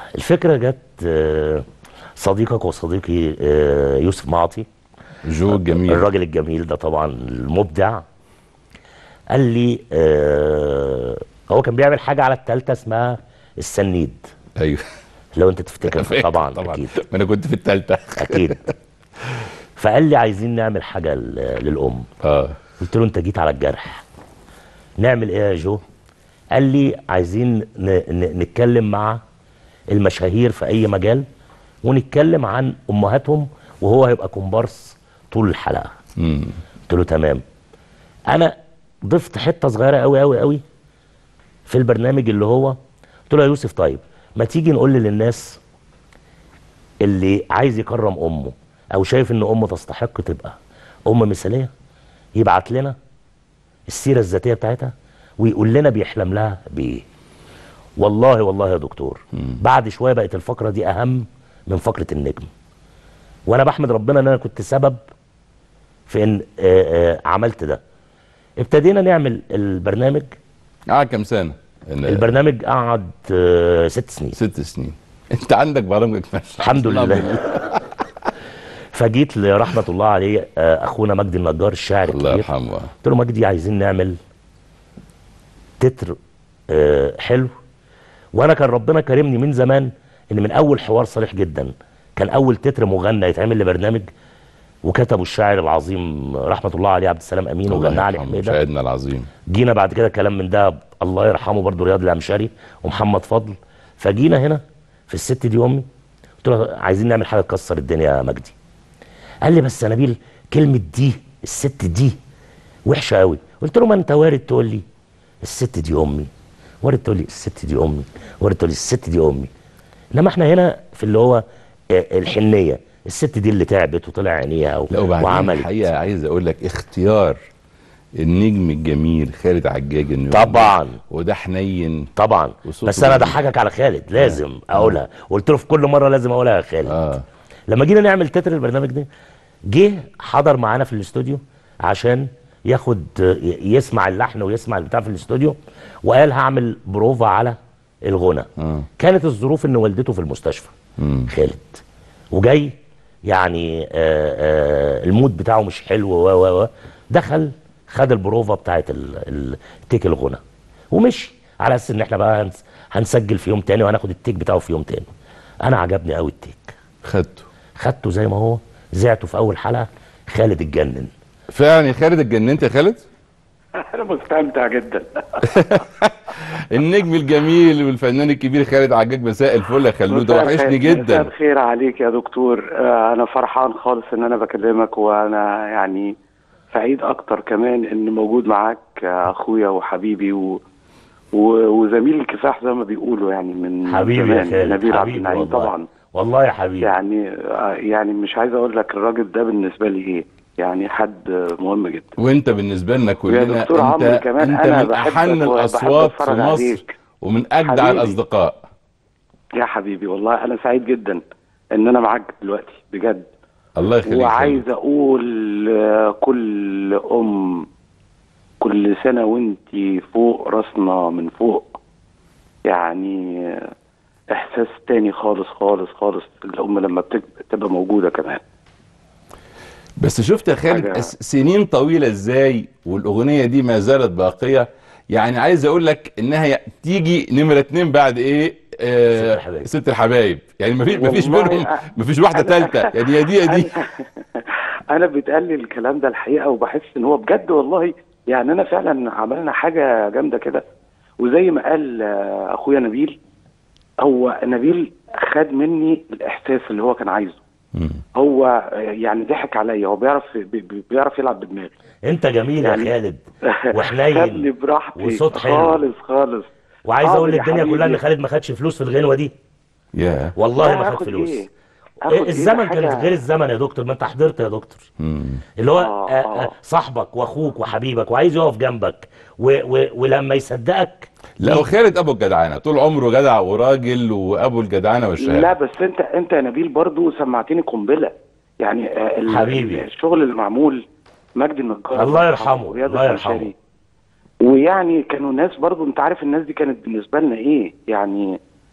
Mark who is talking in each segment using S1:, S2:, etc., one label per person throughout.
S1: الفكره جت آه، صديقك وصديقي آه، يوسف معطي
S2: جو الجميل
S1: الراجل الجميل ده طبعا المبدع قال لي آه، هو كان بيعمل حاجه على التالتة اسمها السنيد
S2: ايوه
S1: لو انت تفتكر طبعا
S2: طبعا
S1: اكيد
S2: ما انا كنت في الثالثه
S1: اكيد فقال لي عايزين نعمل حاجه ل- للام
S2: اه
S1: قلت له انت جيت على الجرح نعمل ايه يا جو قال لي عايزين ن- ن- نتكلم مع المشاهير في اي مجال ونتكلم عن امهاتهم وهو هيبقى كومبارس طول الحلقه
S2: امم
S1: قلت له تمام انا ضفت حته صغيره قوي قوي قوي في البرنامج اللي هو قلت له يا يوسف طيب ما تيجي نقول للناس اللي عايز يكرم امه او شايف ان امه تستحق تبقى ام مثاليه يبعت لنا السيره الذاتيه بتاعتها ويقول لنا بيحلم لها بايه والله والله يا دكتور بعد شويه بقت الفقره دي اهم من فقره النجم وانا بحمد ربنا ان انا كنت سبب في ان آه، آه، عملت ده ابتدينا نعمل البرنامج
S2: قعد كام سنه؟ إن-
S1: البرنامج قعد آه، ست سنين
S2: ست سنين انت عندك برامج ماشيه
S1: الحمد لله فجيت لرحمه الله عليه آه، اخونا مجدي النجار الشاعر
S2: الله
S1: الكبير
S2: يرحمه
S1: قلت له مجدي عايزين نعمل تتر آه، حلو وانا كان ربنا كرمني من زمان ان من اول حوار صريح جدا كان اول تتر مغنى يتعمل لبرنامج وكتبه الشاعر العظيم رحمه الله عليه عبد السلام امين
S2: الله
S1: وغناه علي
S2: يرحمه
S1: حميده
S2: شاهدنا العظيم
S1: جينا بعد كده كلام من ده الله يرحمه برضو رياض الامشاري ومحمد فضل فجينا هنا في الست دي امي قلت له عايزين نعمل حاجه تكسر الدنيا يا مجدي قال لي بس يا نبيل كلمه دي الست دي وحشه قوي قلت له ما انت وارد تقول لي الست دي امي وارد تقول لي الست دي امي وارد تقول لي الست دي امي انما احنا هنا في اللي هو آه، الحنيه الست دي اللي تعبت وطلع عينيها و-
S2: لا وبعدين
S1: وعملت
S2: الحقيقه عايز اقول لك اختيار النجم الجميل خالد عجاج انه
S1: طبعا
S2: وده حنين
S1: طبعا
S2: وصوته
S1: بس انا
S2: جميل.
S1: اضحكك على خالد لازم اقولها قلت له في كل مره لازم اقولها يا خالد
S2: اه
S1: لما جينا نعمل تتر البرنامج ده جه حضر معانا في الاستوديو عشان ياخد ي- يسمع اللحن ويسمع البتاع في الاستوديو وقال هعمل بروفا على الغنى
S2: آه.
S1: كانت الظروف ان والدته في المستشفى
S2: مم.
S1: خالد وجاي يعني آه آه المود بتاعه مش حلو و و و دخل خد البروفا بتاعت ال- ال- التيك الغنى ومشي على اساس ان احنا بقى هنس- هنسجل في يوم تاني وهناخد التيك بتاعه في يوم تاني انا عجبني قوي التيك
S2: خدته
S1: خدته زي ما هو زعته في اول حلقه خالد اتجنن
S2: فعلا يا خالد اتجننت يا خالد
S3: انا مستمتع جدا
S2: النجم الجميل والفنان الكبير خالد عجاج مساء الفل يا خلود
S3: مساء
S2: وحشني
S3: الخير- مساء
S2: جدا
S3: الخير عليك يا دكتور آه، انا فرحان خالص ان انا بكلمك وانا يعني سعيد اكتر كمان ان موجود معاك آه، اخويا وحبيبي و... و... وزميل الكفاح زي ما بيقولوا يعني من
S1: حبيبي يا
S3: زمان،
S1: خالد
S3: نبيل عبد
S1: حبيبي
S3: النعيم
S1: والله
S3: طبعا
S1: والله يا حبيبي
S3: يعني آه، يعني مش عايز اقول لك الراجل ده بالنسبه لي ايه يعني حد آه، مهم جدا
S2: وانت بالنسبه لنا
S3: ويا
S2: كلنا
S3: دكتور عمرو
S2: انت
S3: كمان
S2: انت
S3: أنا
S2: من
S3: بحبك
S2: احن
S3: وبحب
S2: الاصوات في
S3: أتفرج
S2: مصر
S3: عليك.
S2: ومن اجدع
S3: حبيبي.
S2: الاصدقاء
S3: يا حبيبي والله انا سعيد جدا ان انا معاك دلوقتي بجد
S2: الله يخليك يا
S3: وعايز
S2: خالد.
S3: اقول آه، كل ام كل سنه وانتي فوق راسنا من فوق يعني آه، احساس تاني خالص خالص خالص الام لما بتك- بتبقى موجوده كمان
S2: بس شفت يا خالد
S3: حاجة-
S2: س- سنين طويله ازاي والاغنيه دي ما زالت باقيه يعني عايز اقول لك انها ي- تيجي نمره اتنين بعد ايه آه
S1: ست الحبايب.
S2: ست الحبايب يعني مفيش مفيش
S3: والله
S2: بينهم
S3: أ-
S2: مفيش واحده
S3: أنا-
S2: ثالثه يعني يا دي يا دي
S3: انا انا بيتقال لي الكلام ده الحقيقه وبحس ان هو بجد والله يعني انا فعلا عملنا حاجه جامده كده وزي ما قال آه، اخويا نبيل هو نبيل خد مني الاحساس اللي هو كان عايزه
S2: مم.
S3: هو آه، يعني ضحك عليا هو بيعرف بي- بي- بيعرف يلعب بدماغي
S1: انت جميل يا
S3: يعني-
S1: خالد
S3: خدني
S1: وحنين
S3: براحتي
S1: وصوت حلو.
S3: خالص خالص
S1: وعايز
S3: حاضر
S1: اقول
S3: يا
S1: للدنيا
S3: حبيبي.
S1: كلها ان خالد ما خدش فلوس في الغنوه دي
S2: يا
S1: والله
S3: لا،
S1: ما خد
S3: هاخد
S1: فلوس
S3: إيه؟
S1: إيه
S3: هاخد إيه؟
S1: الزمن
S3: ده
S1: كانت
S3: حاجة-
S1: غير الزمن يا دكتور ما انت حضرت يا دكتور
S2: مم.
S1: اللي هو
S3: آه،
S1: آه آه
S3: آه.
S1: صاحبك واخوك وحبيبك وعايز يقف جنبك و و ولما يصدقك
S2: لا وخالد ابو الجدعنه طول عمره جدع وراجل وابو الجدعنه والشهاده
S3: لا بس انت انت يا نبيل برضو سمعتني قنبله يعني آه، ال-
S1: حبيبي.
S3: الشغل اللي معمول مجدي النجار
S1: الله يرحمه،
S3: ورياض
S1: الله يرحمه.
S3: الفنشاري. ويعني كانوا ناس برضو انت عارف الناس دي كانت بالنسبه لنا ايه يعني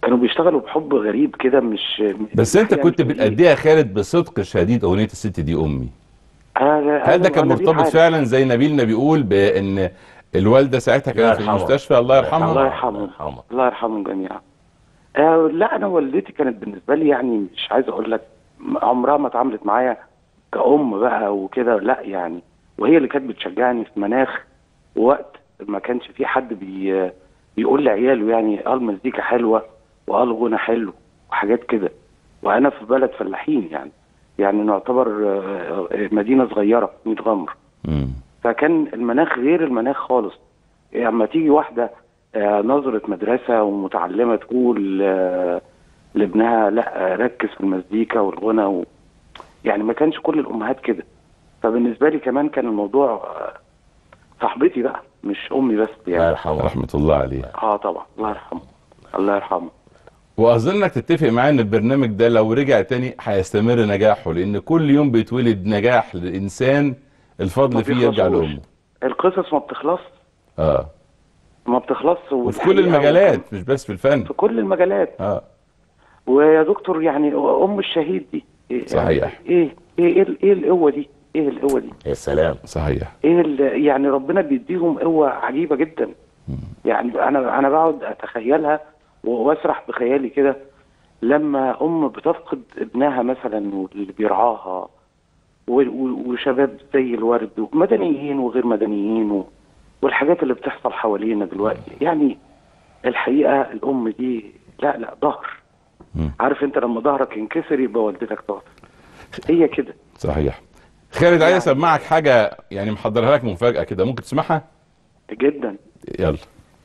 S3: كانوا بيشتغلوا بحب غريب كده مش
S2: بس انت
S3: يعني
S2: كنت
S3: مش-
S2: بتأديها خالد بصدق شديد اغنيه الست دي امي
S3: أنا
S2: هل ده
S3: أنا-
S2: كان
S3: أنا دي
S2: مرتبط
S3: حاجة.
S2: فعلا زي نبيل ما بيقول بان الوالده ساعتها
S1: الله
S2: كانت في
S1: يرحمها.
S2: المستشفى الله يرحمها
S3: الله يرحمه
S1: يرحمه.
S3: الله يرحمهم جميعا آه لا انا والدتي كانت بالنسبه لي يعني مش عايز اقول لك عمرها ما اتعاملت معايا كأم بقى وكده لا يعني وهي اللي كانت بتشجعني في مناخ وقت ما كانش في حد بي بيقول لعياله يعني قال مزيكا حلوه وقال غنى حلو وحاجات كده وانا في بلد فلاحين يعني يعني نعتبر آه، آه، مدينه صغيره 100 غمر
S2: مم.
S3: فكان المناخ غير المناخ خالص اما تيجي واحده آه، نظره مدرسه ومتعلمه تقول آه، لابنها لا آه، ركز في المزيكا والغنى و... يعني ما كانش كل الامهات كده فبالنسبه لي كمان كان الموضوع آه، صاحبتي بقى مش امي بس
S1: الله
S3: يعني
S1: يرحمه
S2: رحمه الله عليه
S3: اه طبعا الله يرحمه الله يرحمه
S2: واظنك تتفق معايا ان البرنامج ده لو رجع تاني هيستمر نجاحه لان كل يوم بيتولد نجاح للانسان الفضل
S3: ما
S2: فيه يرجع
S3: بيخلصوش.
S2: لامه
S3: القصص ما بتخلص
S2: اه
S3: ما بتخلص
S2: وفي كل المجالات مش بس في الفن
S3: في كل المجالات
S2: اه
S3: ويا دكتور يعني ام الشهيد دي إيه
S2: صحيح.
S3: ايه ايه ايه, إيه القوه دي ايه القوه دي
S1: يا سلام
S2: صحيح
S3: ايه ال- يعني ربنا بيديهم قوه عجيبه جدا يعني انا انا بقعد اتخيلها واسرح بخيالي كده لما ام بتفقد ابنها مثلا واللي بيرعاها و- و- وشباب زي الورد ومدنيين وغير مدنيين و- والحاجات اللي بتحصل حوالينا دلوقتي يعني الحقيقه الام دي لا لا ظهر
S2: مم.
S3: عارف انت لما ظهرك ينكسر يبقى والدتك تقف هي كده
S2: صحيح خالد عايز اسمعك حاجه يعني محضرها لك مفاجاه كده ممكن تسمعها
S3: جدا
S2: يلا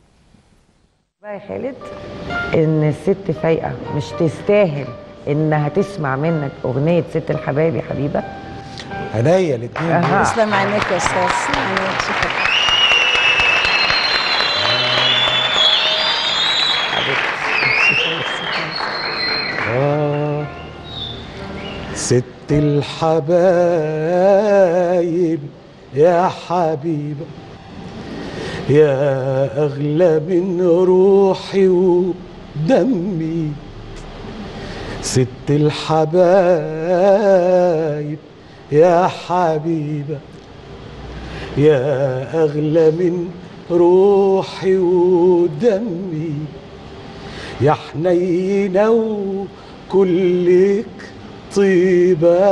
S4: بقى يا خالد ان الست فايقه مش تستاهل انها تسمع منك اغنيه ست الحبايب يا حبيبه
S5: عينيا الاثنين
S4: أها.
S6: تسلم عينيك يا استاذ عينيك شكرا
S5: آه ست الحبايب يا حبيبة يا أغلى من روحي ودمي ست الحبايب يا حبيبة يا أغلى من روحي ودمي يا حنينة وكلك طيبة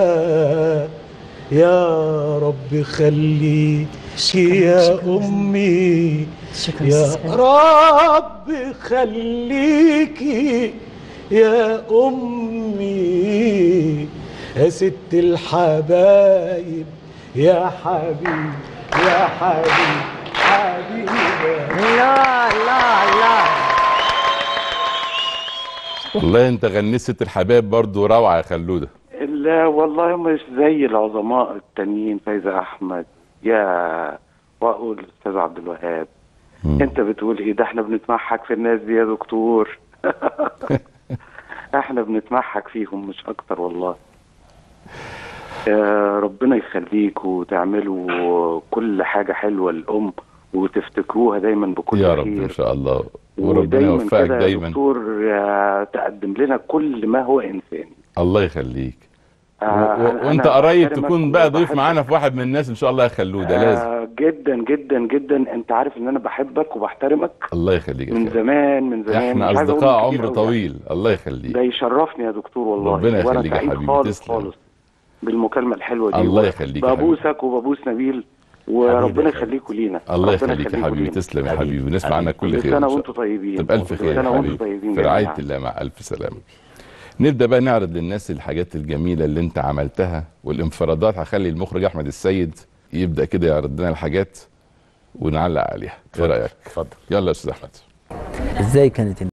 S5: يا رب خليك يا أمي
S6: شكرا
S5: يا
S6: أستاذ خالد.
S5: رب خليكي يا أمي يا ست الحبايب يا حبيب يا حبيب حبيبة
S4: الله الله الله
S2: والله انت غنيت ست الحباب برضو روعه يا خلوده
S3: لا والله مش زي العظماء التانيين فايزة أحمد يا وأقول الأستاذ عبد الوهاب
S2: مم.
S3: أنت بتقول إيه ده إحنا بنتمحك في الناس دي يا دكتور إحنا بنتمحك فيهم مش أكتر والله يا ربنا يخليك وتعملوا كل حاجة حلوة للأم وتفتكروها دايما بكل
S2: يا رب
S3: خير
S2: ان شاء الله وربنا
S3: ودايما
S2: يوفقك
S3: كده يا
S2: دايما
S3: دكتور آه، تقدم لنا كل ما هو إنساني
S2: الله يخليك و-
S3: آه،
S2: و-
S3: أنا-
S2: وانت
S3: أنا
S2: قريب
S3: بحترمك
S2: تكون بقى ضيف
S3: وبحبك.
S2: معانا في واحد من الناس ان شاء الله يا خلوده لازم
S3: آه جدا جدا جدا انت عارف ان انا بحبك وبحترمك
S2: الله يخليك يا
S3: من
S2: خالد.
S3: زمان من زمان
S2: احنا
S3: مش عايز أقول
S2: اصدقاء
S3: كتير
S2: عمر
S3: أوي
S2: طويل الله
S3: يعني.
S2: يخليك
S3: ده يشرفني يا دكتور والله
S2: ربنا
S3: وانا
S2: يخليك يا
S3: سعيد
S2: حبيبي،
S3: خالص
S2: تسلم.
S3: خالص بالمكالمه الحلوه دي
S2: الله يخليك يا حبيبي.
S3: ببوسك وببوس نبيل وربنا
S1: حبيبي.
S3: يخليكوا لينا
S2: الله
S3: ربنا
S2: يخليك يا حبيبي
S3: لينا.
S2: تسلم يا
S1: حبيبي.
S2: حبيبي ونسمع
S1: حبيبي.
S2: عنك كل
S3: كل
S2: خير
S3: سنه
S2: إن شاء
S3: وانتم طيبين
S2: طب ألف
S3: كل
S2: خير
S3: سنه
S2: يا
S3: وانتم
S2: حبيبي
S3: طيبين
S2: في رعاية
S3: جميعاً.
S2: الله مع ألف سلامة نبدأ بقى نعرض للناس الحاجات الجميلة اللي أنت عملتها والانفرادات هخلي المخرج أحمد السيد يبدأ كده يعرض لنا الحاجات ونعلق عليها إيه رأيك؟
S1: اتفضل
S2: يلا يا أستاذ أحمد
S7: ازاي كانت